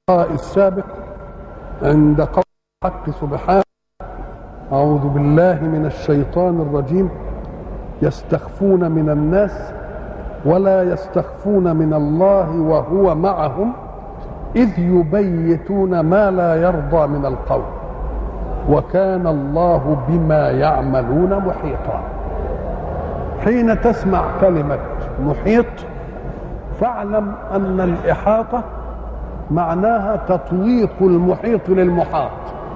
السابق عند قول الحق سبحانه أعوذ بالله من الشيطان الرجيم يستخفون من الناس ولا يستخفون من الله وهو معهم إذ يبيتون ما لا يرضى من القول وكان الله بما يعملون محيطا حين تسمع كلمة محيط فاعلم أن الإحاطة معناها تطويق المحيط للمحاط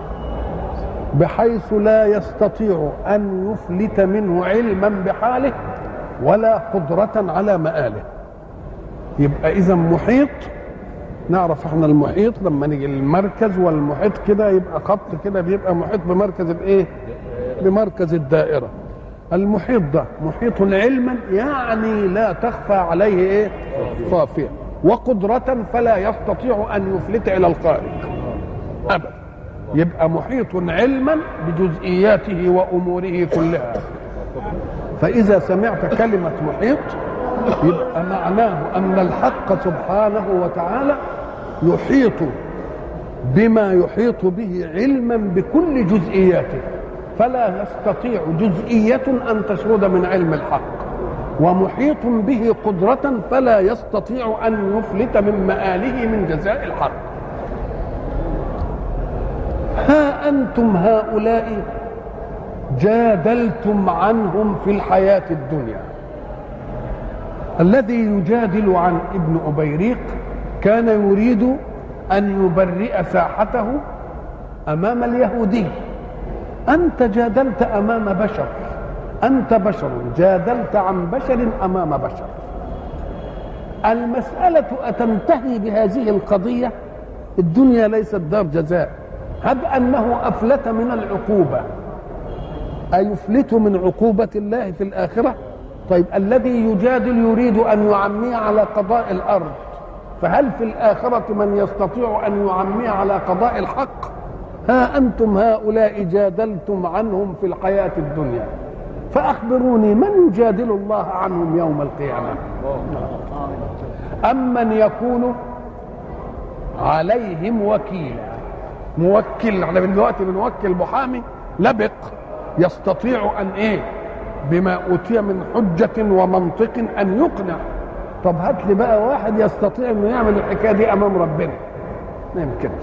بحيث لا يستطيع أن يفلت منه علما بحاله ولا قدرة على مآله يبقى إذا محيط نعرف احنا المحيط لما نيجي المركز والمحيط كده يبقى خط كده بيبقى محيط بمركز الايه؟ بمركز الدائرة المحيط ده محيط علما يعني لا تخفى عليه ايه؟ خافية وقدرة فلا يستطيع أن يفلت إلى الخارج أبدا يبقى محيط علما بجزئياته وأموره كلها فإذا سمعت كلمة محيط يبقى معناه أن الحق سبحانه وتعالى يحيط بما يحيط به علما بكل جزئياته فلا يستطيع جزئية أن تشرد من علم الحق ومحيط به قدرة فلا يستطيع أن يفلت من مآله من جزاء الحق ها أنتم هؤلاء جادلتم عنهم في الحياة الدنيا الذي يجادل عن ابن أبيريق كان يريد أن يبرئ ساحته أمام اليهودي أنت جادلت أمام بشر أنت بشر جادلت عن بشر أمام بشر المسألة أتنتهي بهذه القضية الدنيا ليست دار جزاء هب أنه أفلت من العقوبة أيفلت من عقوبة الله في الآخرة طيب الذي يجادل يريد أن يعمي على قضاء الأرض فهل في الآخرة من يستطيع أن يعمي على قضاء الحق ها أنتم هؤلاء جادلتم عنهم في الحياة الدنيا فأخبروني من يجادل الله عنهم يوم القيامة أم من يكون عليهم وكيلا موكل احنا دلوقتي بنوكل محامي لبق يستطيع ان ايه بما اوتي من حجه ومنطق ان يقنع طب هات لي بقى واحد يستطيع انه يعمل الحكايه دي امام ربنا ما يمكنش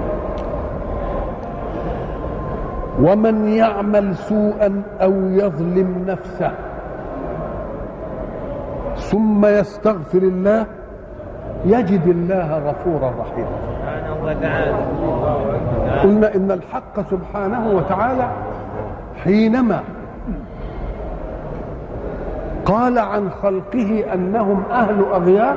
ومن يعمل سوءا او يظلم نفسه ثم يستغفر الله يجد الله غفورا رحيما قلنا ان الحق سبحانه وتعالى حينما قال عن خلقه انهم اهل اغيار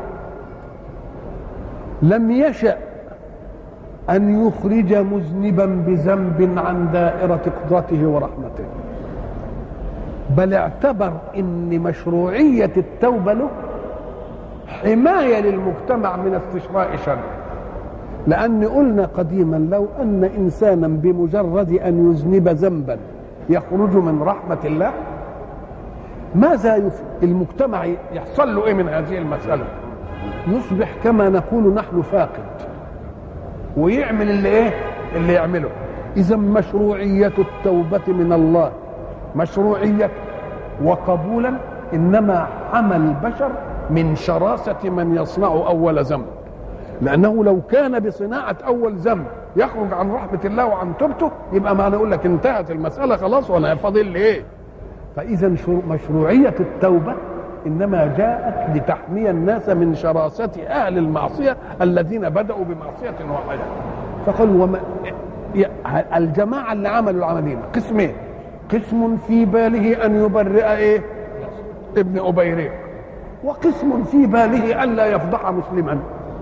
لم يشا ان يخرج مذنبا بذنب عن دائره قدرته ورحمته بل اعتبر ان مشروعيه التوبه له حمايه للمجتمع من استشراء شره لأن قلنا قديما لو أن إنسانا بمجرد أن يذنب ذنبا يخرج من رحمة الله ماذا يف... المجتمع يحصل له إيه من هذه المسألة يصبح كما نقول نحن فاقد ويعمل اللي إيه اللي يعمله إذا مشروعية التوبة من الله مشروعية وقبولا إنما حمى البشر من شراسة من يصنع أول ذنب لانه لو كان بصناعه اول ذنب يخرج عن رحمه الله وعن توبته يبقى معنى يقول لك انتهت المساله خلاص وانا فاضل لي ايه فاذا مشروعيه التوبه انما جاءت لتحمي الناس من شراسه اهل المعصيه الذين بداوا بمعصيه واحده فقالوا وما الجماعه اللي عملوا العملين قسمين قسم في باله ان يبرئ ايه ابن ابيريق وقسم في باله الا يفضح مسلما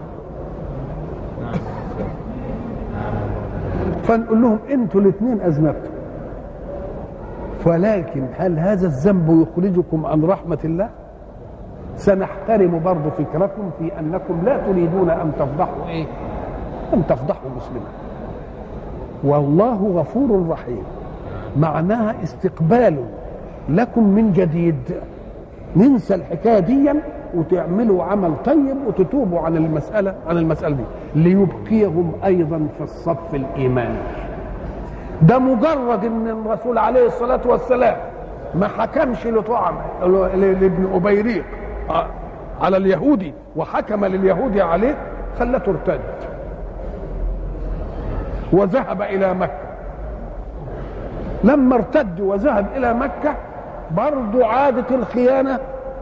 فنقول لهم انتوا الاثنين اذنبتم ولكن هل هذا الذنب يخرجكم عن رحمه الله سنحترم برضه فكركم في انكم لا تريدون ان تفضحوا ايه ان تفضحوا مسلما والله غفور رحيم معناها استقبال لكم من جديد ننسى الحكايه دي وتعملوا عمل طيب وتتوبوا عن المساله عن المساله دي ليبقيهم ايضا في الصف الايماني ده مجرد ان الرسول عليه الصلاه والسلام ما حكمش لطعم لابن ابيريق على اليهودي وحكم لليهودي عليه خلته ارتد وذهب الى مكه لما ارتد وذهب الى مكه برضو عادت الخيانه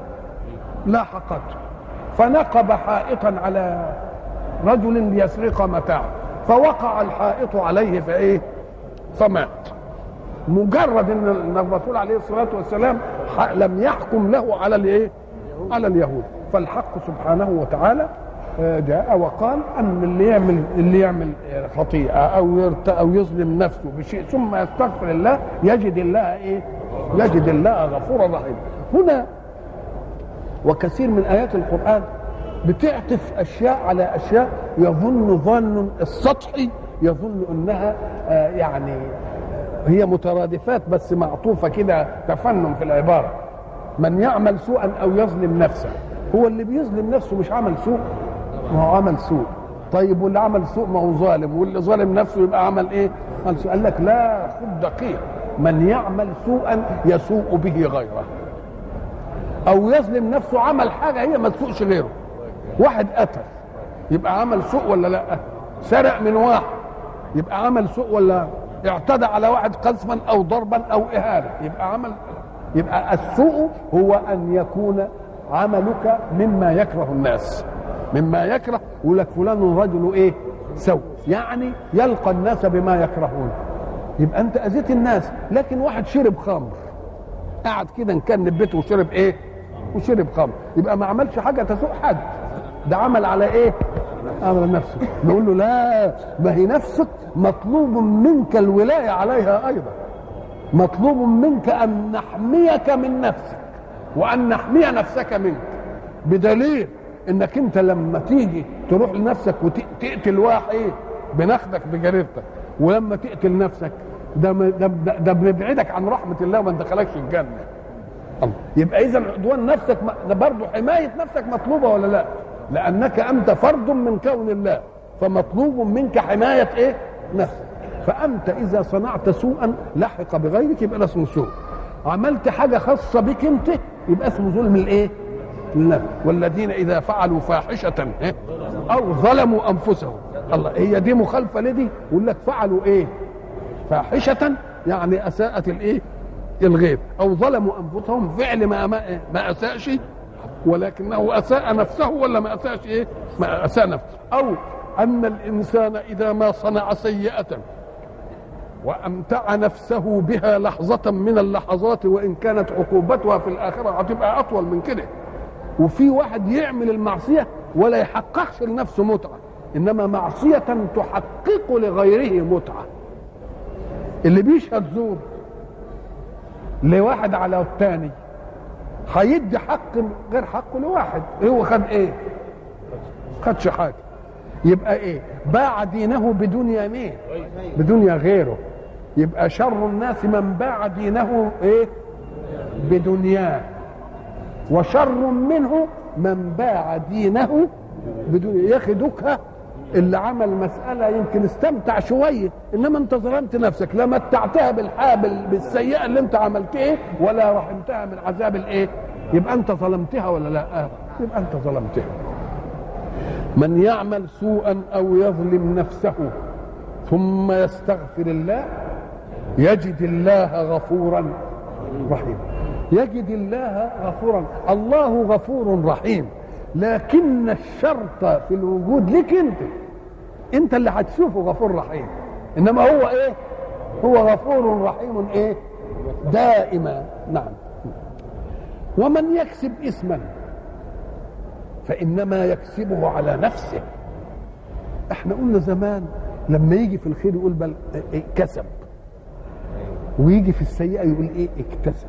لاحقته فنقب حائطا على رجل ليسرق متاعه فوقع الحائط عليه فايه فمات مجرد ان الرسول عليه الصلاه والسلام لم يحكم له على الايه على اليهود فالحق سبحانه وتعالى جاء وقال ان اللي يعمل اللي يعمل خطيئه او يرت او يظلم نفسه بشيء ثم يستغفر الله يجد الله ايه؟ يجد الله غفورا رحيما. هنا وكثير من ايات القران بتعطف اشياء على اشياء يظن ظن السطحي يظن انها آه يعني هي مترادفات بس معطوفه كده تفنن في العباره. من يعمل سوءا او يظلم نفسه هو اللي بيظلم نفسه مش عمل سوء ما هو عمل سوء طيب واللي عمل سوء ما هو ظالم واللي ظالم نفسه يبقى عمل ايه عمل سوء قال لك لا خد دقيق من يعمل سوءا يسوء به غيره او يظلم نفسه عمل حاجه هي ما تسوءش غيره واحد قتل يبقى عمل سوء ولا لا سرق من واحد يبقى عمل سوء ولا اعتدى على واحد قذفا او ضربا او اهانه يبقى عمل يبقى السوء هو ان يكون عملك مما يكره الناس مما يكره يقول لك فلان رجل ايه سوء يعني يلقى الناس بما يكرهون يبقى انت اذيت الناس لكن واحد شرب خمر قعد كده نكن بيته وشرب ايه وشرب خمر يبقى ما عملش حاجه تسوء حد ده عمل على ايه امر نفسه نقول له لا ما هي نفسك مطلوب منك الولايه عليها ايضا مطلوب منك ان نحميك من نفسك وان نحمي نفسك منك بدليل انك انت لما تيجي تروح لنفسك وتقتل واحد ايه بناخدك بجريرتك ولما تقتل نفسك ده ده ده بنبعدك عن رحمه الله وما ندخلكش الجنه الله يبقى اذا عدوان نفسك ده برضه حمايه نفسك مطلوبه ولا لا؟ لانك انت فرد من كون الله فمطلوب منك حمايه ايه؟ نفسك فانت اذا صنعت سوءا لحق بغيرك يبقى ده اسمه سوء عملت حاجه خاصه بك انت يبقى اسمه ظلم الايه؟ النفس والذين اذا فعلوا فاحشه او ظلموا انفسهم الله هي دي مخالفه لدي يقول لك فعلوا ايه؟ فاحشه يعني اساءت الايه؟ الغيب او ظلموا انفسهم فعل ما ما, ما اساءش ولكنه اساء نفسه ولا ما اساءش ايه؟ ما اساء نفسه او ان الانسان اذا ما صنع سيئه وامتع نفسه بها لحظه من اللحظات وان كانت عقوبتها في الاخره هتبقى اطول من كده وفي واحد يعمل المعصيه ولا يحققش لنفسه متعه انما معصيه تحقق لغيره متعه اللي بيشهد زور لواحد على الثاني هيدي حق غير حقه لواحد هو خد ايه خدش حاجه يبقى ايه باع دينه بدنيا مين بدنيا غيره يبقى شر الناس من باع دينه ايه بدنياه وشر منه من باع دينه بدون ياخدك اللي عمل مسألة يمكن استمتع شوية إنما أنت ظلمت نفسك لا متعتها بالحابل بالسيئة اللي أنت عملتها ولا رحمتها من عذاب الإيه؟ يبقى أنت ظلمتها ولا لا؟ يبقى أنت ظلمتها. من يعمل سوءا أو يظلم نفسه ثم يستغفر الله يجد الله غفورا رحيما. يجد الله غفورا الله غفور رحيم لكن الشرط في الوجود لك انت انت اللي هتشوفه غفور رحيم انما هو ايه هو غفور رحيم ايه دائما نعم ومن يكسب اسما فانما يكسبه على نفسه احنا قلنا زمان لما يجي في الخير يقول بل إيه كسب ويجي في السيئه يقول ايه اكتسب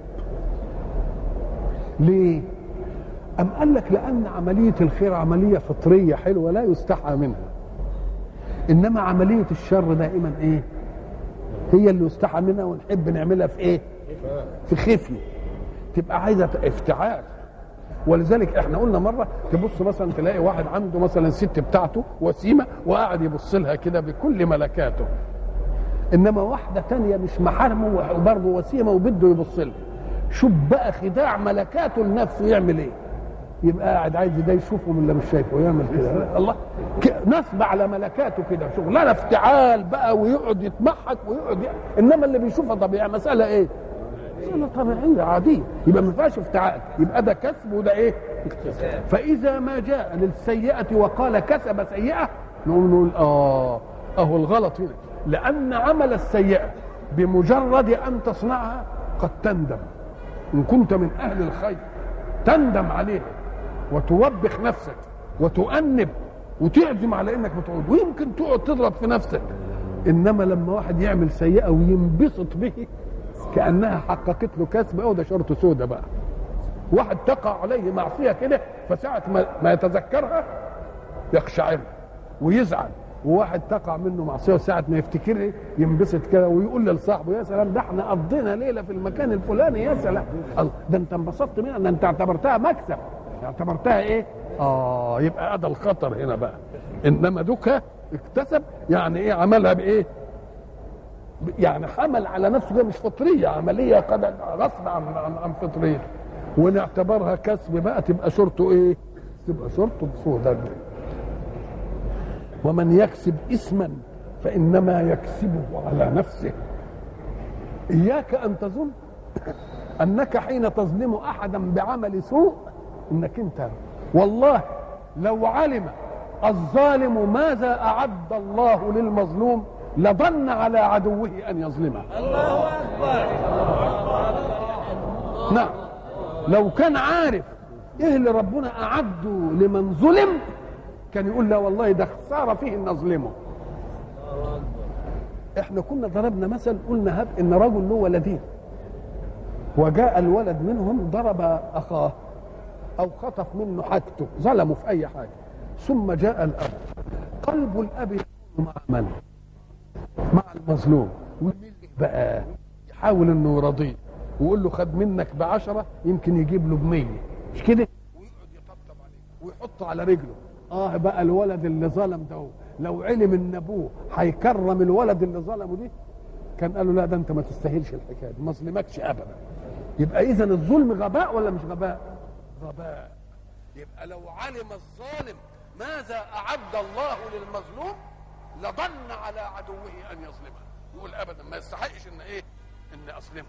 ليه أم قال لك لأن عملية الخير عملية فطرية حلوة لا يستحى منها إنما عملية الشر دائما إيه هي اللي يستحى منها ونحب نعملها في إيه في خفية تبقى عايزة افتعال ولذلك احنا قلنا مره تبص مثلا تلاقي واحد عنده مثلا الست بتاعته وسيمه وقاعد يبص لها كده بكل ملكاته انما واحده تانية مش محارمه وبرضه وسيمه وبده يبص لها شوف بقى خداع ملكاته لنفسه يعمل ايه يبقى قاعد عايز ده يشوفه من اللي مش شايفه يعمل كده الله نصب على ملكاته كده شغلانه افتعال بقى ويقعد يتمحك ويقعد ي... انما اللي بيشوفها طبيعي مساله ايه؟ مساله طبيعيه عاديه يبقى ما فيهاش افتعال يبقى ده كسب وده ايه؟ اكتساب فاذا ما جاء للسيئه وقال كسب سيئه نقول نقول اه اهو الغلط هنا لان عمل السيئه بمجرد ان تصنعها قد تندم ان كنت من اهل الخير تندم عليها وتوبخ نفسك وتؤنب وتعزم على انك بتعود ويمكن تقعد تضرب في نفسك انما لما واحد يعمل سيئه وينبسط به كانها حققت له كسب او ده شرط سودة بقى واحد تقع عليه معصيه كده فساعه ما, ما يتذكرها يقشعر ويزعل وواحد تقع منه معصيه وساعه ما يفتكرها ينبسط كده ويقول لصاحبه يا سلام ده احنا قضينا ليله في المكان الفلاني يا سلام ده انت انبسطت منها ده انت اعتبرتها مكسب اعتبرتها ايه؟ اه يبقى هذا الخطر هنا بقى انما دوكا اكتسب يعني ايه عملها بايه؟ يعني حمل على نفسه ده مش فطريه عمليه قد غصب عن عن, عن فطريه ونعتبرها كسب بقى تبقى شرطه ايه؟ تبقى شرطه بصودا ومن يكسب اثما فانما يكسبه على نفسه اياك ان تظن انك حين تظلم احدا بعمل سوء انك انت والله لو علم الظالم ماذا اعد الله للمظلوم لظن على عدوه ان يظلمه الله اكبر نعم لو كان عارف ايه اللي ربنا اعده لمن ظلم كان يقول لا والله ده خساره فيه ان اظلمه احنا كنا ضربنا مثل قلنا هب ان رجل له ولدين وجاء الولد منهم ضرب اخاه او خطف منه حاجته ظلمه في اي حاجه ثم جاء الاب قلب الاب يكون مع من مع المظلوم ويميل بقى يحاول انه يرضيه ويقول له خد منك بعشرة يمكن يجيب له بمية مش كده ويقعد يطبطب عليه ويحطه على رجله اه بقى الولد اللي ظلم ده لو علم ان ابوه هيكرم الولد اللي ظلمه دي كان قال له لا ده انت ما تستاهلش الحكايه دي ما اظلمكش ابدا يبقى اذا الظلم غباء ولا مش غباء غباء يبقى لو علم الظالم ماذا اعد الله للمظلوم لظن على عدوه ان يظلمه يقول ابدا ما يستحقش ان ايه ان اظلمه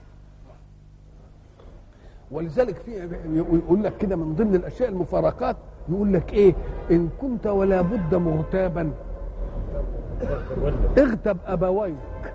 ولذلك في يقول لك كده من ضمن الاشياء المفارقات يقول لك ايه ان كنت ولا بد مغتابا اغتب ابويك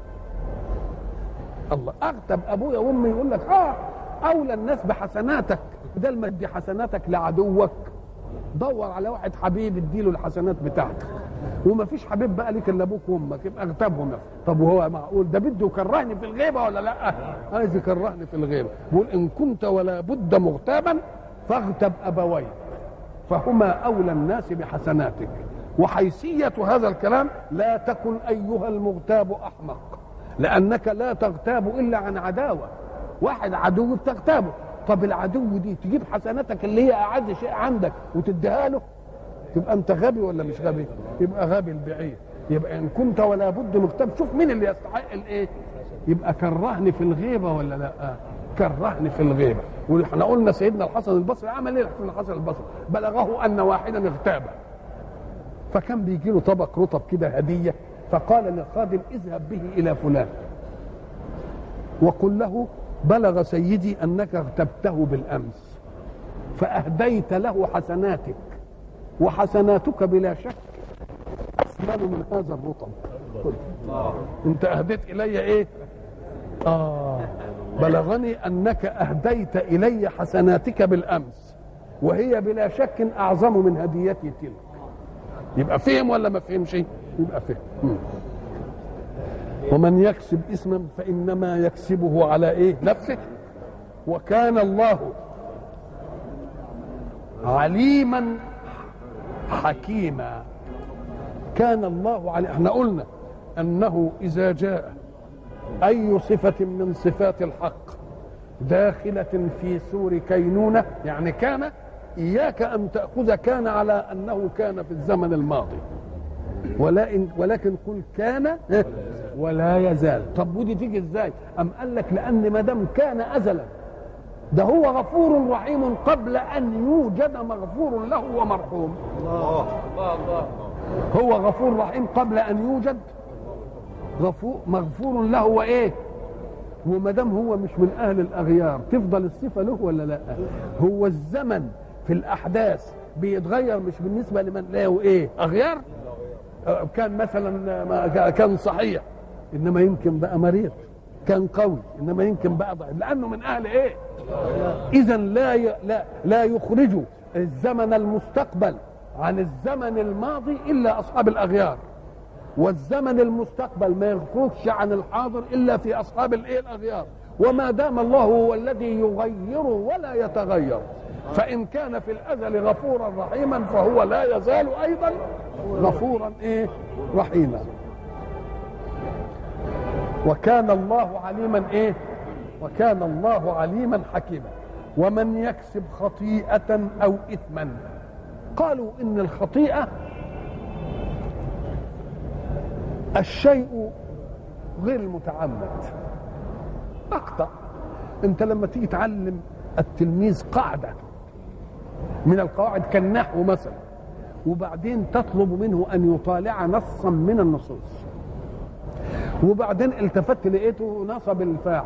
الله اغتب ابويا وامي يقول لك اه اولى الناس بحسناتك بدل ما تدي حسناتك لعدوك دور على واحد حبيب اديله الحسنات بتاعتك وما فيش حبيب بقى ليك الا ابوك وامك يبقى اغتابهم طب وهو معقول ده بده يكرهني في الغيبه ولا لا عايز يكرهني في الغيبه بيقول ان كنت ولا بد مغتابا فاغتب ابويك فهما اولى الناس بحسناتك وحيثيه هذا الكلام لا تكن ايها المغتاب احمق لانك لا تغتاب الا عن عداوه واحد عدو بتغتابه طب العدو دي تجيب حسناتك اللي هي اعز شيء عندك وتديها له تبقى انت غبي ولا مش غبي يبقى غبي البعيد يبقى ان كنت ولا بد مغتاب شوف مين اللي يستحق الايه يبقى كرهني في الغيبه ولا لا كرهني في الغيبه واحنا قلنا سيدنا الحسن البصري عمل ايه سيدنا الحسن البصري بلغه ان واحدا اغتاب فكان بيجي له طبق رطب كده هديه فقال للخادم اذهب به الى فلان وقل له بلغ سيدي انك اغتبته بالامس فاهديت له حسناتك وحسناتك بلا شك اثمن من هذا الرطب انت اهديت الي ايه اه بلغني انك اهديت الي حسناتك بالامس وهي بلا شك اعظم من هديتي تلك يبقى فهم ولا ما فهمش يبقى فهم ومن يكسب اثما فانما يكسبه على ايه نفسه وكان الله عليما حكيما كان الله علي احنا قلنا انه اذا جاء اي صفه من صفات الحق داخله في سور كينونه يعني كان إياك أن تأخذ كان على أنه كان في الزمن الماضي ولكن ولكن قل كان ولا يزال طب ودي تيجي ازاي أم قال لك لأن ما دام كان أزلا ده هو غفور رحيم قبل أن يوجد مغفور له ومرحوم الله الله الله هو غفور رحيم قبل أن يوجد غفور مغفور له وإيه وما دام هو مش من اهل الاغيار تفضل الصفه له ولا لا هو الزمن في الاحداث بيتغير مش بالنسبه لمن له ايه اغيار كان مثلا كان صحيح انما يمكن بقى مريض كان قوي انما يمكن بقى ضعيف لانه من اهل ايه اذا لا ي... لا لا يخرج الزمن المستقبل عن الزمن الماضي الا اصحاب الاغيار والزمن المستقبل ما يخرجش عن الحاضر الا في اصحاب الايه الاغيار وما دام الله هو الذي يغير ولا يتغير فان كان في الازل غفورا رحيما فهو لا يزال ايضا غفورا ايه رحيما وكان الله عليما ايه وكان الله عليما حكيما ومن يكسب خطيئه او اثما قالوا ان الخطيئه الشيء غير المتعمد اقطع انت لما تيجي تعلم التلميذ قاعده من القواعد كالنحو مثلا وبعدين تطلب منه ان يطالع نصا من النصوص وبعدين التفت لقيته نصب الفاعل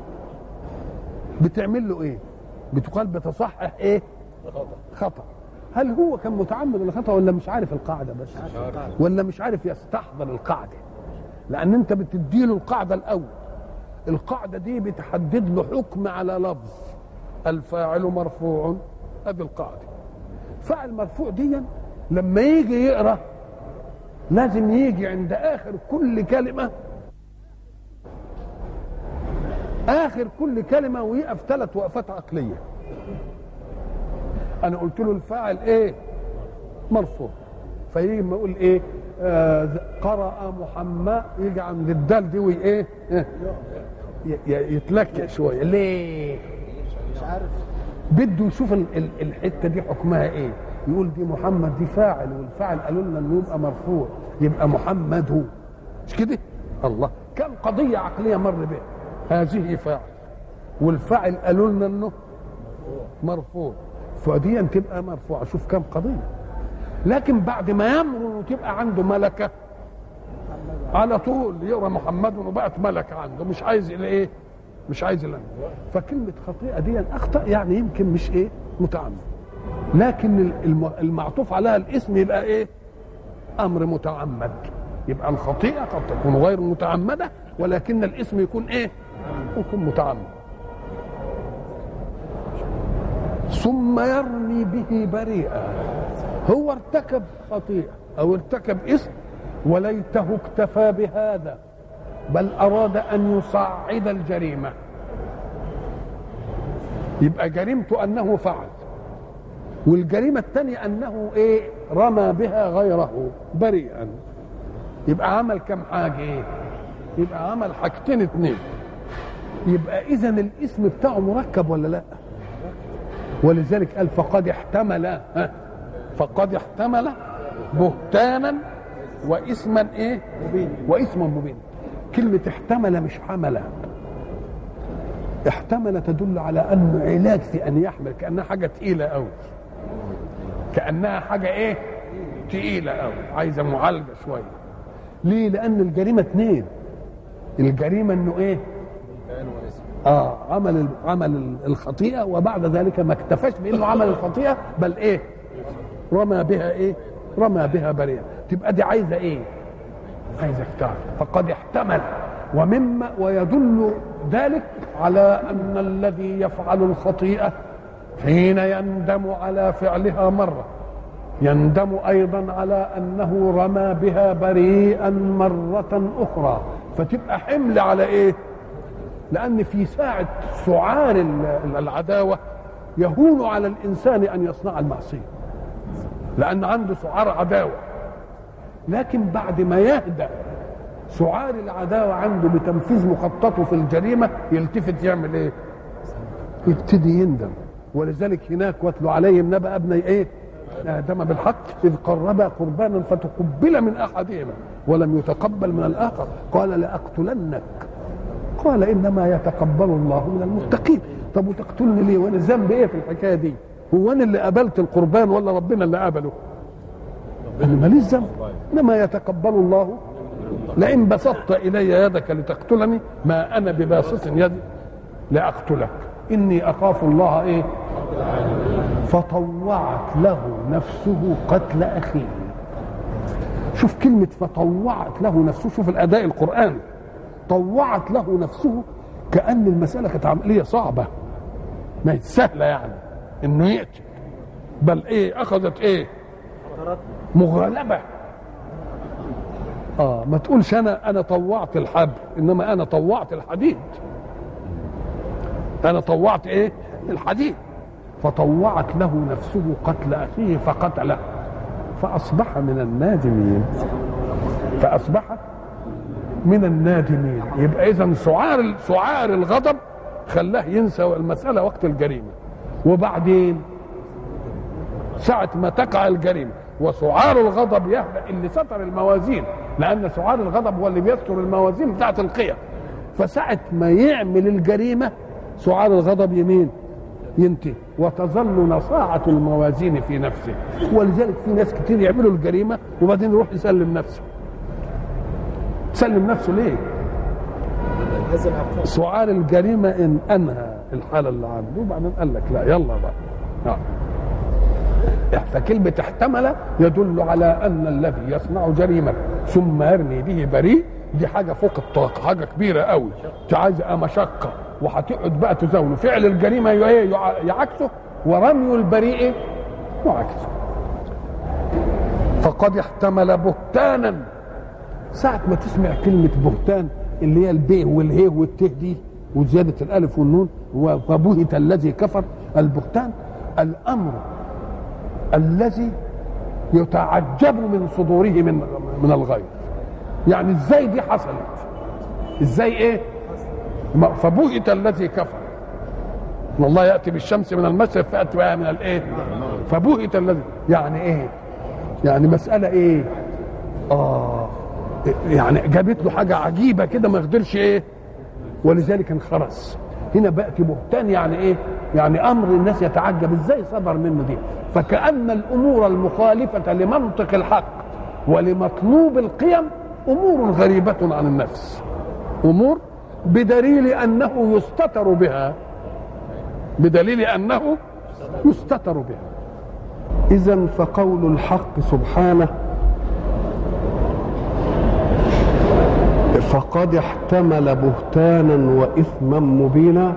بتعمل له ايه بتقال بتصحح ايه خطأ هل هو كان متعمد ولا خطأ ولا مش عارف القاعدة بس ولا مش عارف يستحضر القاعدة لأن أنت بتديله القاعدة الأول القاعدة دي بتحدد له حكم على لفظ الفاعل مرفوع ادي القاعدة فاعل مرفوع دي لما يجي يقرأ لازم يجي عند آخر كل كلمة آخر كل كلمة ويقف ثلاث وقفات عقلية انا قلت له الفاعل ايه مرفوع فيجي ما يقول ايه آه قرأ محمد يجي عند الدال دي وايه يتلكع شويه ليه مش عارف بده يشوف الحته دي حكمها ايه يقول دي محمد دي فاعل والفاعل قالوا لنا انه يبقى مرفوع يبقى محمد هو مش كده الله كم قضيه عقليه مر بها هذه فاعل والفاعل قالوا لنا انه مرفوع فدي تبقى مرفوعه شوف كم قضيه لكن بعد ما يمر وتبقى عنده ملكه على طول يقرا محمد وبقت ملكه عنده مش عايز الى ايه مش عايز الى فكلمه خطيئه دي اخطا يعني يمكن مش ايه متعمد لكن المعطوف عليها الاسم يبقى ايه امر متعمد يبقى الخطيئه قد تكون غير متعمده ولكن الاسم يكون ايه يكون متعمد ثم يرمي به بريئا هو ارتكب خطيئه او ارتكب اسم وليته اكتفى بهذا بل اراد ان يصعد الجريمه يبقى جريمته انه فعل والجريمه الثانيه انه ايه رمى بها غيره بريئا يبقى عمل كم حاجه ايه يبقى عمل حاجتين اتنين يبقى اذا الاسم بتاعه مركب ولا لا ولذلك قال فقد احتمل ها فقد احتمل بهتانا واسما ايه مبين واسما مبين كلمة احتمل مش حمل احتمل تدل على انه علاج في ان يحمل كانها حاجة تقيلة قوي كانها حاجة ايه تقيلة قوي عايزة معالجة شوية ليه لان الجريمة اتنين الجريمة انه ايه اه عمل عمل الخطيئه وبعد ذلك ما اكتفاش بانه عمل الخطيئه بل ايه رمى بها ايه رمى بها بريئا تبقى دي عايزه ايه عايزه اختار فقد احتمل ومما ويدل ذلك على ان الذي يفعل الخطيئه حين يندم على فعلها مره يندم ايضا على انه رمى بها بريئا مره اخرى فتبقى حمل على ايه لأن في ساعة سعار العداوة يهون على الإنسان أن يصنع المعصية لأن عنده سعار عداوة لكن بعد ما يهدأ سعار العداوة عنده بتنفيذ مخططه في الجريمة يلتفت يعمل إيه؟ يبتدي يندم ولذلك هناك واتلو عليهم نبأ ابني ايه آدم بالحق إذ قربا قربانا فتقبل من أحدهما ولم يتقبل من الآخر قال لأقتلنك قال إنما يتقبل الله من المتقين طب وتقتلني ليه وأنا ذنبي إيه في الحكاية دي هو أنا اللي قبلت القربان ولا ربنا اللي قبله أنا ماليش ذنب إنما يتقبل الله لئن بسطت إلي يدك لتقتلني ما أنا بباسط يدي لأقتلك إني أخاف الله إيه فطوعت له نفسه قتل أخيه شوف كلمة فطوعت له نفسه شوف الأداء القرآني طوعت له نفسه كأن المسألة كانت عملية صعبة ما هي سهلة يعني إنه يقتل بل إيه أخذت إيه مغالبة اه ما تقولش انا انا طوعت الحبل انما انا طوعت الحديد انا طوعت ايه الحديد فطوعت له نفسه قتل اخيه فقتله فاصبح من النادمين فاصبح من النادمين يبقى اذا سعار سعار الغضب خلاه ينسى المساله وقت الجريمه وبعدين ساعة ما تقع الجريمة وسعار الغضب يهدأ اللي ستر الموازين لأن سعار الغضب هو اللي بيستر الموازين بتاعت القيم فساعة ما يعمل الجريمة سعار الغضب يمين ينتهي وتظل نصاعة الموازين في نفسه ولذلك في ناس كتير يعملوا الجريمة وبعدين يروح يسلم نفسه سلم نفسه ليه سعار الجريمة إن أنهى الحالة اللي عنده وبعدين قال لك لا يلا بقى آه. فكلمة احتمل يدل على أن الذي يصنع جريمة ثم يرمي به بريء دي حاجة فوق الطاقة حاجة كبيرة قوي عايزة مشقة وهتقعد بقى تزاوله فعل الجريمة يعكسه ورمي البريء يعكسه فقد احتمل بهتانا ساعة ما تسمع كلمة بهتان اللي هي البيه والهيه والته دي وزيادة الألف والنون وبهت الذي كفر البهتان الأمر الذي يتعجب من صدوره من من الغير يعني ازاي دي حصلت ازاي ايه فبهت الذي كفر ان الله ياتي بالشمس من المشرق فاتي بها من الايه فبهت الذي يعني ايه يعني مساله ايه اه يعني جابت له حاجه عجيبه كده ما قدرش ايه ولذلك انخرس هنا بأتي بهتان يعني ايه يعني امر الناس يتعجب ازاي صدر منه دي فكأن الامور المخالفة لمنطق الحق ولمطلوب القيم امور غريبة عن النفس امور بدليل انه يستتر بها بدليل انه يستتر بها اذا فقول الحق سبحانه فقد احتمل بهتانا واثما مبينا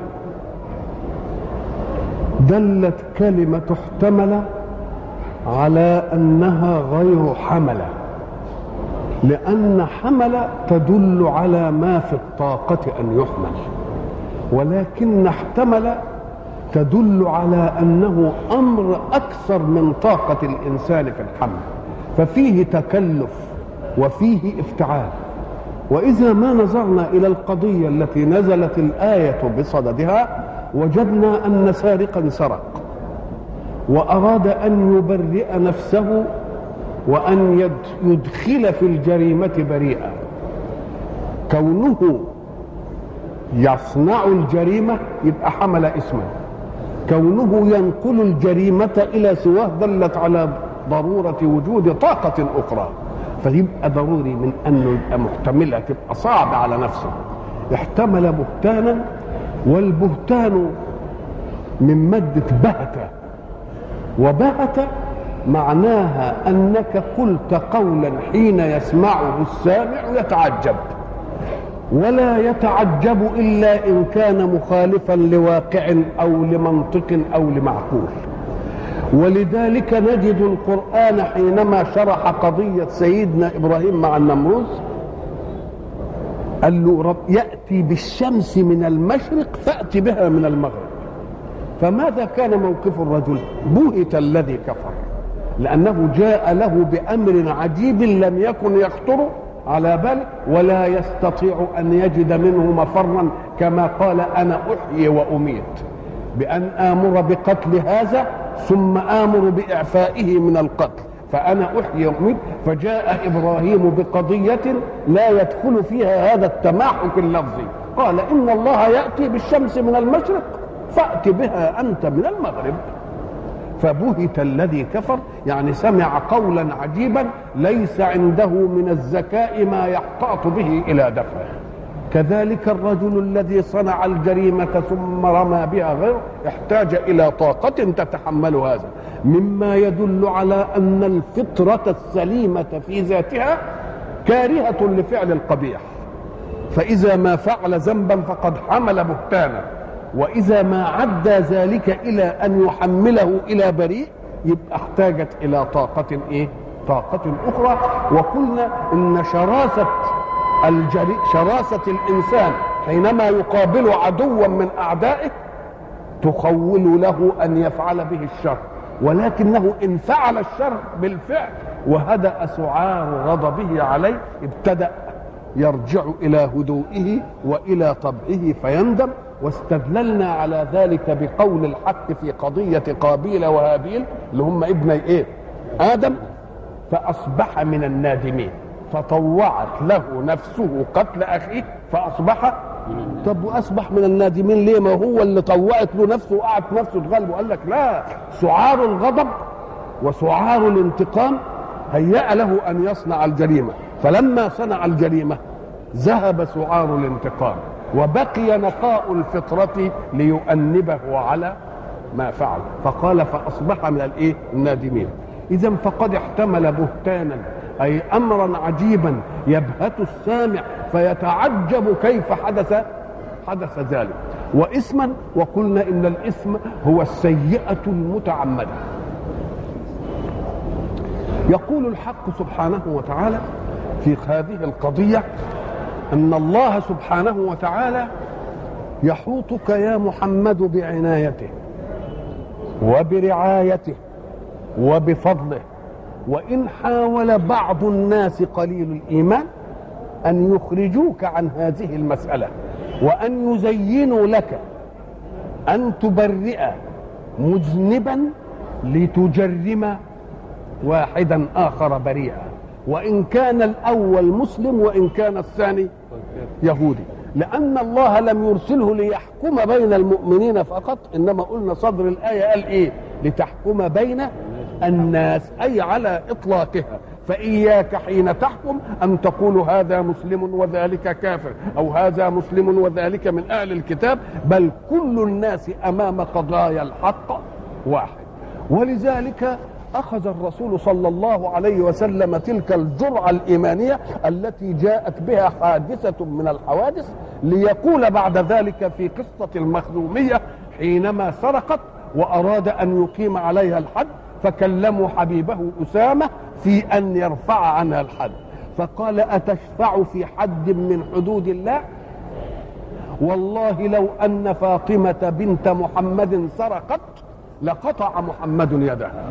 دلت كلمه احتمل على انها غير حمله لان حمل تدل على ما في الطاقه ان يحمل ولكن احتمل تدل على انه امر اكثر من طاقه الانسان في الحمل ففيه تكلف وفيه افتعال واذا ما نظرنا الى القضيه التي نزلت الايه بصددها وجدنا ان سارقا سرق واراد ان يبرئ نفسه وان يدخل في الجريمه بريئا كونه يصنع الجريمه يبقى حمل اسما كونه ينقل الجريمه الى سواه دلت على ضروره وجود طاقه اخرى فيبقى ضروري من انه يبقى محتملها تبقى صعب على نفسه احتمل بهتانا والبهتان من مادة بهت وبهت معناها انك قلت قولا حين يسمعه السامع يتعجب ولا يتعجب الا ان كان مخالفا لواقع او لمنطق او لمعقول ولذلك نجد القرآن حينما شرح قضية سيدنا إبراهيم مع النمروذ قال له رب يأتي بالشمس من المشرق فأتي بها من المغرب فماذا كان موقف الرجل بهت الذي كفر لأنه جاء له بأمر عجيب لم يكن يخطر على بال ولا يستطيع أن يجد منه مفرا كما قال أنا أحيي وأميت بأن آمر بقتل هذا ثم آمر بإعفائه من القتل فأنا أحيي وأميت فجاء إبراهيم بقضية لا يدخل فيها هذا التماحك اللفظي قال إن الله يأتي بالشمس من المشرق فأت بها أنت من المغرب فبهت الذي كفر يعني سمع قولا عجيبا ليس عنده من الذكاء ما يحتاط به إلى دفعه كذلك الرجل الذي صنع الجريمة ثم رمى بها غيره احتاج إلى طاقة تتحمل هذا مما يدل على أن الفطرة السليمة في ذاتها كارهة لفعل القبيح فإذا ما فعل ذنبا فقد حمل بهتانا وإذا ما عدى ذلك إلى أن يحمله إلى بريء يبقى احتاجت إلى طاقة إيه؟ طاقة أخرى وقلنا إن شراسة الجري شراسة الإنسان حينما يقابل عدوا من أعدائه تخول له أن يفعل به الشر ولكنه إن فعل الشر بالفعل وهدأ سعار غضبه عليه ابتدأ يرجع إلى هدوئه وإلى طبعه فيندم واستدللنا على ذلك بقول الحق في قضية قابيل وهابيل اللي هم ابني ايه آدم فأصبح من النادمين فطوعت له نفسه قتل أخيه فأصبح طب وأصبح من النادمين ليه ما هو اللي طوعت له نفسه وقعت نفسه تغلبه قال لك لا سعار الغضب وسعار الانتقام هيأ له أن يصنع الجريمة فلما صنع الجريمة ذهب سعار الانتقام وبقي نقاء الفطرة ليؤنبه على ما فعل فقال فأصبح من الايه النادمين إذا فقد احتمل بهتانا أي أمرا عجيبا يبهت السامع فيتعجب كيف حدث حدث ذلك واسما وقلنا ان الاسم هو السيئه المتعمده يقول الحق سبحانه وتعالى في هذه القضيه ان الله سبحانه وتعالى يحوطك يا محمد بعنايته وبرعايته وبفضله وان حاول بعض الناس قليل الايمان ان يخرجوك عن هذه المساله وان يزينوا لك ان تبرئ مذنبا لتجرم واحدا اخر بريئا وان كان الاول مسلم وان كان الثاني يهودي لان الله لم يرسله ليحكم بين المؤمنين فقط انما قلنا صدر الايه قال ايه لتحكم بين الناس اي على اطلاقها فإياك حين تحكم أن تقول هذا مسلم وذلك كافر أو هذا مسلم وذلك من أهل الكتاب بل كل الناس أمام قضايا الحق واحد ولذلك أخذ الرسول صلى الله عليه وسلم تلك الجرعة الإيمانية التي جاءت بها حادثة من الحوادث ليقول بعد ذلك في قصة المخزومية حينما سرقت وأراد أن يقيم عليها الحد فكلموا حبيبه أسامة في أن يرفع عنها الحد فقال أتشفع في حد من حدود الله والله لو أن فاطمة بنت محمد سرقت لقطع محمد يدها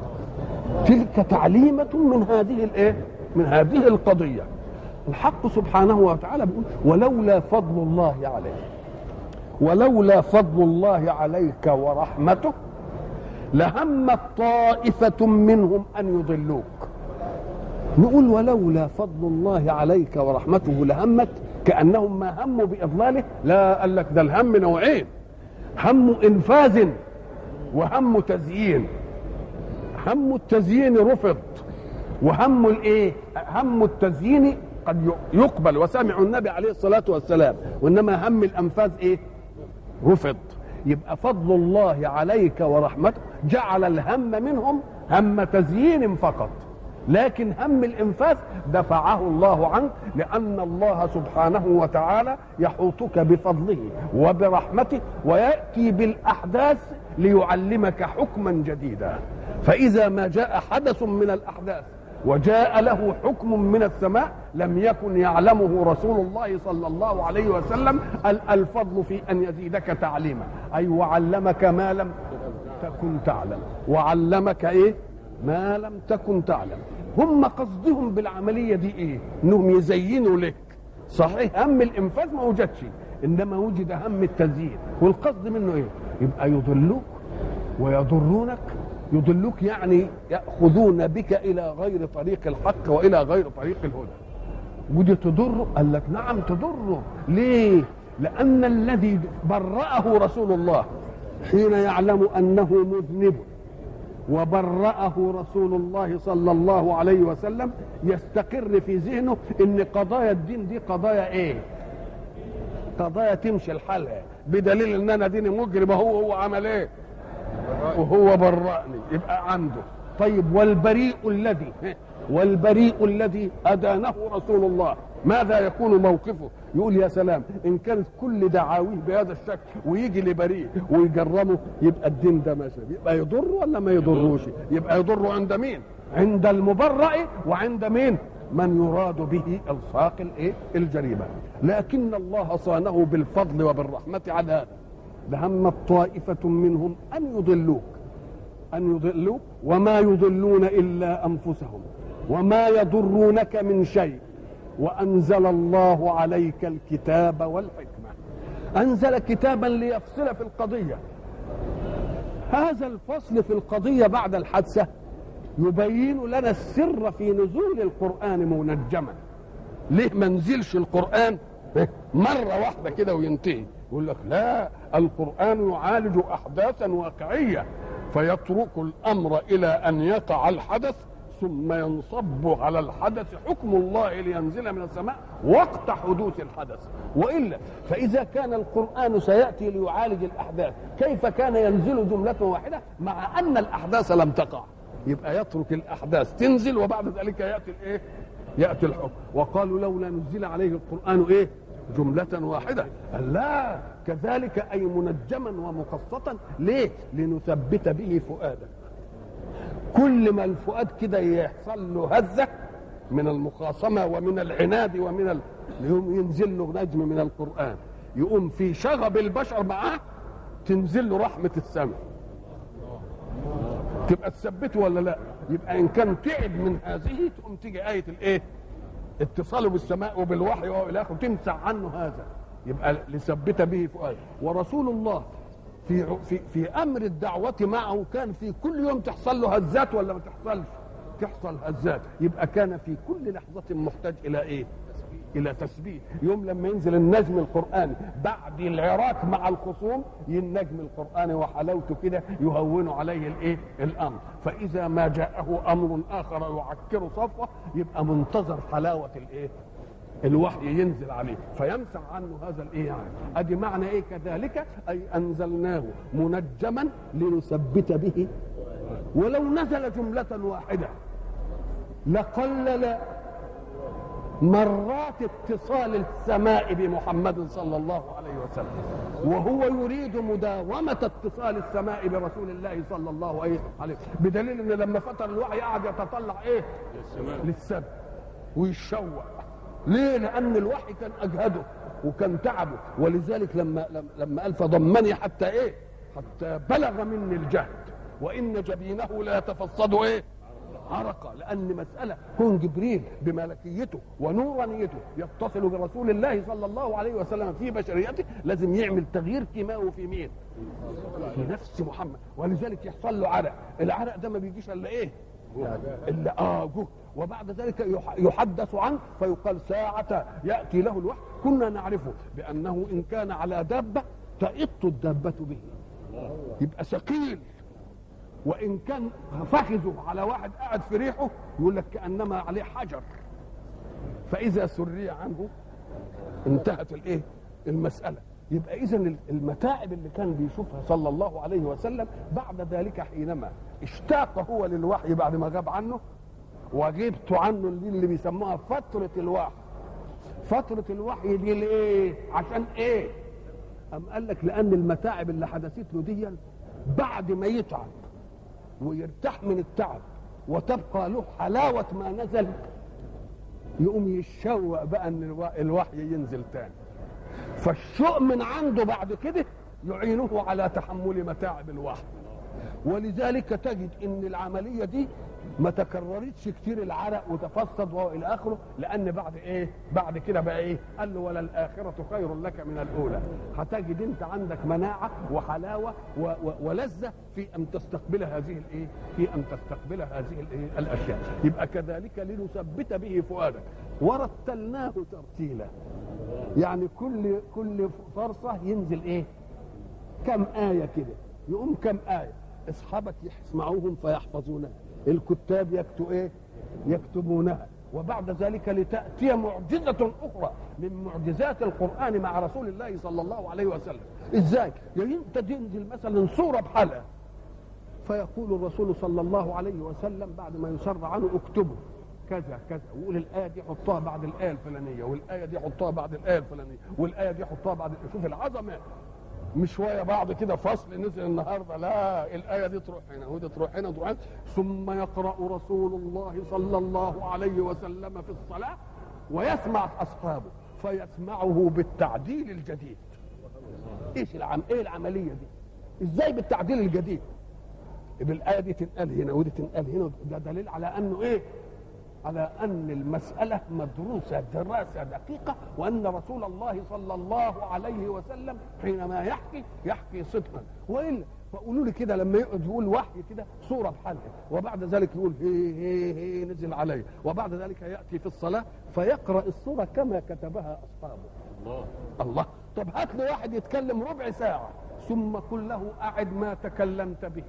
تلك تعليمة من هذه الايه؟ من هذه القضية الحق سبحانه وتعالى بيقول ولولا فضل الله عليك ولولا فضل الله عليك ورحمته لهمت طائفة منهم أن يضلوك نقول ولولا فضل الله عليك ورحمته لهمت كأنهم ما هموا بإضلاله لا قال لك ده الهم نوعين هم إنفاذ وهم تزيين هم التزيين رفض وهم الايه هم التزيين قد يقبل وسمعوا النبي عليه الصلاه والسلام وانما هم الانفاذ ايه رفض يبقى فضل الله عليك ورحمته جعل الهم منهم هم تزيين فقط لكن هم الانفاذ دفعه الله عنك لان الله سبحانه وتعالى يحوطك بفضله وبرحمته وياتي بالاحداث ليعلمك حكما جديدا فاذا ما جاء حدث من الاحداث وجاء له حكم من السماء لم يكن يعلمه رسول الله صلى الله عليه وسلم الفضل في ان يزيدك تعليما اي وعلمك ما لم تكن تعلم وعلمك ايه ما لم تكن تعلم هم قصدهم بالعمليه دي ايه انهم يزينوا لك صحيح هم الانفاذ ما وجدش انما وجد هم التزيين والقصد منه ايه يبقى يضلوك ويضرونك يضلوك يعني ياخذون بك الى غير طريق الحق والى غير طريق الهدى ودي تضره قال لك نعم تضره ليه لان الذي برأه رسول الله حين يعلم انه مذنب وبرأه رسول الله صلى الله عليه وسلم يستقر في ذهنه ان قضايا الدين دي قضايا ايه قضايا تمشي الحالها بدليل ان انا ديني مجرم هو هو عمل ايه وهو برأني يبقى عنده طيب والبريء الذي والبريء الذي أدانه رسول الله ماذا يكون موقفه يقول يا سلام إن كانت كل دعاويه بهذا الشكل ويجي لبريء ويجرمه يبقى الدين ده ماشي يبقى يضر ولا ما يضروش يبقى يضر عند مين عند المبرأ وعند مين من يراد به الصاق الايه الجريمه لكن الله صانه بالفضل وبالرحمه على هذا لهم طائفه منهم ان يضلوك ان يضلوك وما يضلون الا انفسهم وما يضرونك من شيء وانزل الله عليك الكتاب والحكمه انزل كتابا ليفصل في القضيه هذا الفصل في القضيه بعد الحادثه يبين لنا السر في نزول القران منجما ليه ما نزلش القران مره واحده كده وينتهي يقول لك لا القران يعالج احداثا واقعيه فيترك الامر الى ان يقع الحدث ثم ينصب على الحدث حكم الله لينزل من السماء وقت حدوث الحدث والا فاذا كان القران سياتي ليعالج الاحداث كيف كان ينزل جمله واحده مع ان الاحداث لم تقع يبقى يترك الاحداث تنزل وبعد ذلك ياتي الايه ياتي الحكم وقالوا لولا نزل عليه القران ايه جملة واحدة قال لا كذلك أي منجما ومقسطا ليه لنثبت به فؤادك كل ما الفؤاد كده يحصل له هزة من المخاصمة ومن العناد ومن ال... يقوم ينزل له نجم من القرآن يقوم في شغب البشر معاه تنزل له رحمة السماء تبقى تثبته ولا لا يبقى إن كان تعب من هذه تقوم تيجي آية الإيه اتصاله بالسماء وبالوحي والى اخره تمسح عنه هذا يبقى لثبت به فؤاد ورسول الله في في في امر الدعوه معه كان في كل يوم تحصل له هزات ولا ما تحصلش تحصل هزات يبقى كان في كل لحظه محتاج الى ايه الى تسبيح يوم لما ينزل النجم القراني بعد العراك مع الخصوم النجم القراني وحلاوته كده يهون عليه الايه الامر فاذا ما جاءه امر اخر يعكر صفوه يبقى منتظر حلاوه الايه الوحي ينزل عليه فيمسح عنه هذا الايه يعني ادي معنى ايه كذلك اي انزلناه منجما لنثبت به ولو نزل جمله واحده لقلل مرات اتصال السماء بمحمد صلى الله عليه وسلم وهو يريد مداومة اتصال السماء برسول الله صلى الله عليه وسلم بدليل ان لما فتر الوحي قعد يتطلع ايه للسماء ويشوق ليه لان الوحي كان اجهده وكان تعبه ولذلك لما لما قال فضمني حتى ايه حتى بلغ مني الجهد وان جبينه لا يتفصد ايه عرقة لأن مسألة كون جبريل بملكيته ونورانيته يتصل برسول الله صلى الله عليه وسلم في بشريته لازم يعمل تغيير كيماوي في مين؟ في نفس محمد ولذلك يحصل له عرق العرق ده ما بيجيش إلا إيه؟ إلا آه جه وبعد ذلك يحدث عنه فيقال ساعة يأتي له الوحي كنا نعرفه بأنه إن كان على دابة تئط الدابة به يبقى ثقيل وان كان فخذه على واحد قاعد في ريحه يقول لك كانما عليه حجر فاذا سري عنه انتهت الايه المساله يبقى اذا المتاعب اللي كان بيشوفها صلى الله عليه وسلم بعد ذلك حينما اشتاق هو للوحي بعد ما غاب عنه وغبت عنه دي اللي بيسموها فتره الوحي فتره الوحي دي ليه عشان ايه أم قال لك لأن المتاعب اللي حدثت له دي بعد ما يتعب ويرتاح من التعب وتبقى له حلاوة ما نزل يقوم يتشوق بقى ان الوحي ينزل تاني فالشوق من عنده بعد كده يعينه على تحمل متاعب الوحي ولذلك تجد ان العملية دي ما تكررتش كتير العرق وتفسد والى اخره لان بعد ايه بعد كده بقى ايه قال له ولا الاخره خير لك من الاولى هتجد انت عندك مناعه وحلاوه و و ولذه في ان تستقبل هذه الايه في ان تستقبل هذه الايه الاشياء يبقى كذلك لنثبت به فؤادك ورتلناه ترتيلا يعني كل كل فرصه ينزل ايه كم ايه كده يقوم كم ايه اصحابك يسمعوهم فيحفظونها الكتاب يكتب ايه يكتبونها وبعد ذلك لتأتي معجزة أخرى من معجزات القرآن مع رسول الله صلى الله عليه وسلم إزاي؟ يعني أنت تنزل مثلا سورة بحالها فيقول الرسول صلى الله عليه وسلم بعد ما يسر عنه اكتبوا كذا كذا ويقول الآية دي حطها بعد الآية الفلانية والآية دي حطها بعد الآية الفلانية والآية دي حطها بعد شوف العظمة مش شويه بعض كده فصل نزل النهارده لا الايه دي تروح هنا ودي تروح هنا وتروح هنا ثم يقرا رسول الله صلى الله عليه وسلم في الصلاه ويسمع اصحابه فيسمعه بالتعديل الجديد ايش العم ايه العمليه دي ازاي بالتعديل الجديد بالايه دي تنقل هنا ودي تنقل هنا ده دليل على انه ايه على ان المساله مدروسه دراسه دقيقه وان رسول الله صلى الله عليه وسلم حينما يحكي يحكي صدقا والا فقولوا لي كده لما يقعد يقول وحي كده صوره بحالها وبعد ذلك يقول هي هي هي نزل علي وبعد ذلك ياتي في الصلاه فيقرا الصوره كما كتبها اصحابه الله الله طب هات لي واحد يتكلم ربع ساعه ثم قل له اعد ما تكلمت به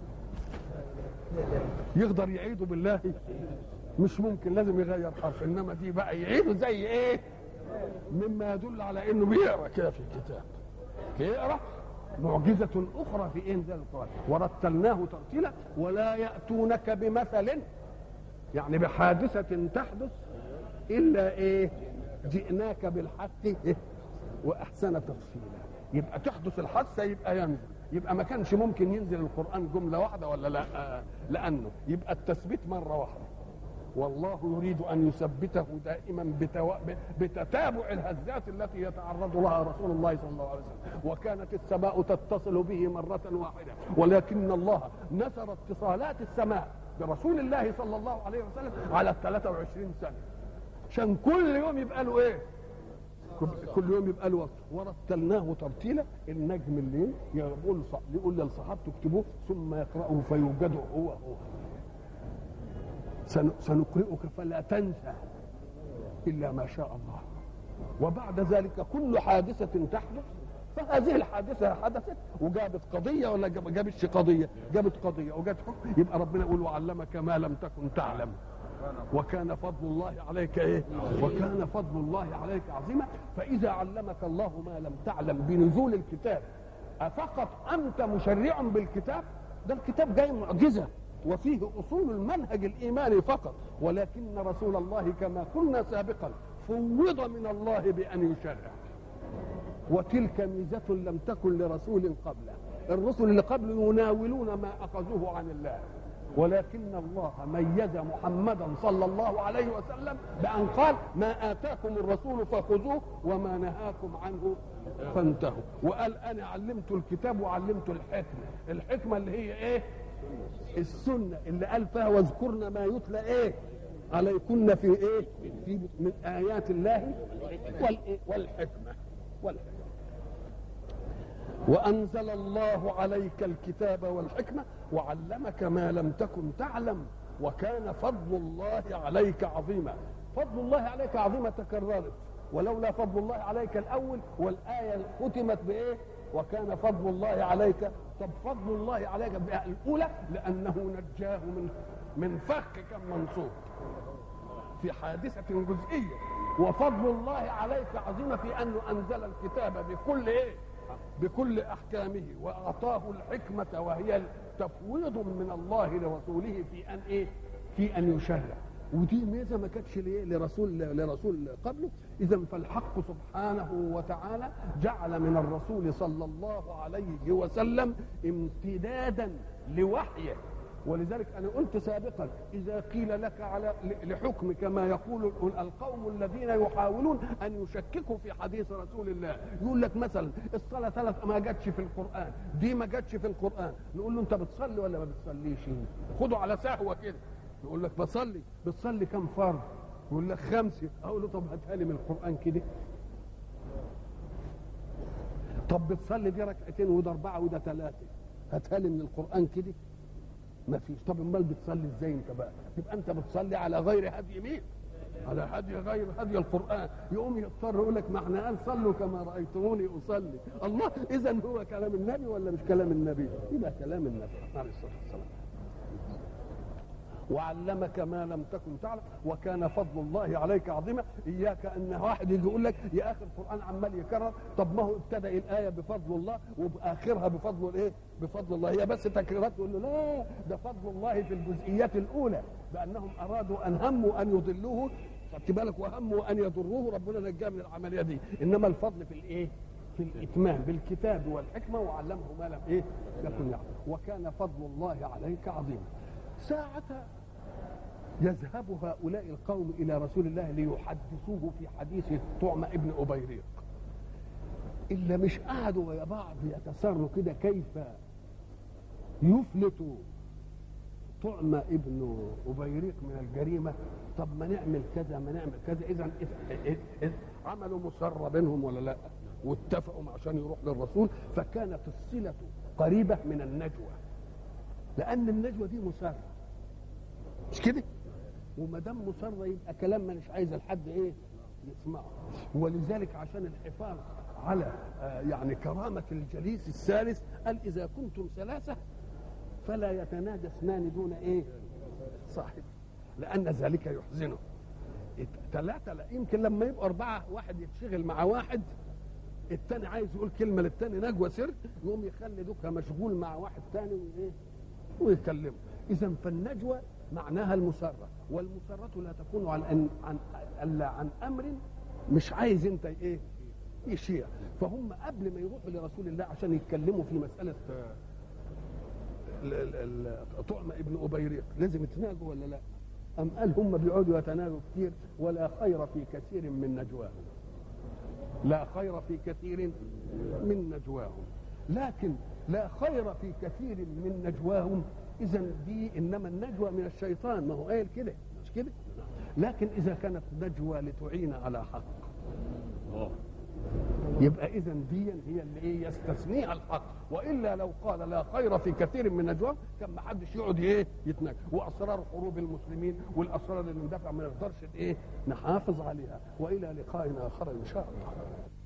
يقدر يعيده بالله مش ممكن لازم يغير حرف انما دي بقى يعيده زي ايه مما يدل على انه بيقرا كده في الكتاب يقرا معجزة أخرى في إنزال القرآن ورتلناه ترتيلا ولا يأتونك بمثل يعني بحادثة تحدث إلا إيه جئناك بالحق إيه؟ وأحسن تفصيلا يبقى تحدث الحادثة يبقى ينزل يبقى ما كانش ممكن ينزل القرآن جملة واحدة ولا لا آه لأنه يبقى التثبيت مرة واحدة والله يريد ان يثبته دائما بتو... بتتابع الهزات التي يتعرض لها رسول الله صلى الله عليه وسلم وكانت السماء تتصل به مره واحده ولكن الله نثر اتصالات السماء برسول الله صلى الله عليه وسلم على 23 سنه عشان كل يوم يبقى له ايه كل يوم يبقى له وقت ورتلناه ترتيلا النجم الليل يقول يقول للصحابه اكتبوه ثم يقرأه فيوجد هو هو سنقرئك فلا تنسى الا ما شاء الله وبعد ذلك كل حادثه تحدث فهذه الحادثه حدثت وجابت قضيه ولا جابتش قضيه جابت قضيه وجابت حكم يبقى ربنا يقول وعلمك ما لم تكن تعلم وكان فضل الله عليك ايه وكان فضل الله عليك عظيما فاذا علمك الله ما لم تعلم بنزول الكتاب افقط انت مشرع بالكتاب ده الكتاب جاي معجزه وفيه اصول المنهج الايماني فقط ولكن رسول الله كما قلنا سابقا فوض من الله بان يشرع وتلك ميزة لم تكن لرسول قبله الرسل اللي قبله يناولون ما أخذوه عن الله ولكن الله ميز محمدا صلى الله عليه وسلم بأن قال ما آتاكم الرسول فخذوه وما نهاكم عنه فانتهوا وقال أنا علمت الكتاب وعلمت الحكمة الحكمة اللي هي إيه السنة اللي قال فيها واذكرن ما يتلى ايه عليكن في ايه في من ايات الله والحكمة والحكمة وانزل الله عليك الكتاب والحكمة وعلمك ما لم تكن تعلم وكان فضل الله عليك عظيما فضل الله عليك عظيما تكررت ولولا فضل الله عليك الاول والايه ختمت بايه وكان فضل الله عليك طب فضل الله عليك الاولى لانه نجاه من من فك كم منصوب في حادثه جزئيه وفضل الله عليك عظيم في انه انزل الكتاب بكل ايه بكل احكامه واعطاه الحكمه وهي تفويض من الله لرسوله في ان ايه في ان يشرع ودي ميزه ما كانتش لرسول لرسول قبله اذا فالحق سبحانه وتعالى جعل من الرسول صلى الله عليه وسلم امتدادا لوحيه ولذلك انا قلت سابقا اذا قيل لك على لحكم كما يقول القوم الذين يحاولون ان يشككوا في حديث رسول الله يقول لك مثلا الصلاه ثلاث ما جاتش في القران دي ما جاتش في القران نقول له انت بتصلي ولا ما بتصليش خده على سهوه كده يقول لك بصلي بتصلي كم فرض يقول لك خمسه اقول له طب هاتها لي من القران كده طب بتصلي دي ركعتين وده اربعه وده ثلاثه هاتها لي من القران كده ما فيش طب امال بتصلي ازاي انت بقى يبقى انت بتصلي على غير هدي مين على هدي غير هدي القران يقوم يضطر يقول لك ما احنا قال صلوا كما رايتموني اصلي الله اذا هو كلام النبي ولا مش كلام النبي يبقى كلام النبي عليه الصلاه والسلام وعلمك ما لم تكن تعلم وكان فضل الله عليك عظيما اياك ان واحد يجي يقول لك يا اخي القران عمال يكرر طب ما هو ابتدا الايه بفضل الله وباخرها بفضل الايه بفضل الله هي بس تكريرات تقول له لا ده فضل الله في الجزئيات الاولى بانهم ارادوا ان هموا ان يضلوه خدت بالك وهموا ان يضروه ربنا نجاه من العمليه دي انما الفضل في الايه في الاتمام بالكتاب والحكمه وعلمه ما لم ايه يكن يعلم وكان فضل الله عليك عظيما ساعة يذهب هؤلاء القوم إلى رسول الله ليحدثوه في حديث طعم ابن أبيريق إلا مش قعدوا ويا بعض يتسروا كده كيف يفلت طعم ابن أبيريق من الجريمة طب ما نعمل كذا ما نعمل كذا إذا عملوا مسرة بينهم ولا لا واتفقوا عشان يروح للرسول فكانت الصلة قريبة من النجوى لأن النجوى دي مسرة مش كده وما دام مسرة يبقى كلام مانيش عايز الحد ايه يسمعه ولذلك عشان الحفاظ على آه يعني كرامة الجليس الثالث قال إذا كنتم ثلاثة فلا يتناجى اثنان دون ايه صاحب لأن ذلك يحزنه ثلاثة لا يمكن لما يبقوا أربعة واحد يتشغل مع واحد التاني عايز يقول كلمة للتاني نجوى سر يقوم يخلي دوكا مشغول مع واحد تاني وإيه ويكلمه إذا فالنجوى معناها المسرة والمسرة لا تكون عن أن عن الا عن امر مش عايز انت ايه يشيع فهم قبل ما يروحوا لرسول الله عشان يتكلموا في مساله طعم ابن ابيريق لازم يتناجوا ولا لا؟ أم قال هم بيقعدوا يتناجوا كتير ولا خير في كثير من نجواهم لا خير في كثير من نجواهم لكن لا خير في كثير من نجواهم اذا دي انما النجوى من الشيطان ما هو قايل كده مش كده لكن اذا كانت نجوى لتعين على حق يبقى اذا دي هي اللي ايه يستثنيها الحق والا لو قال لا خير في كثير من نجواهم كان ما حدش يقعد ايه يتنجى واسرار حروب المسلمين والاسرار اللي ندافع ما نقدرش ايه نحافظ عليها والى لقاء اخر ان شاء الله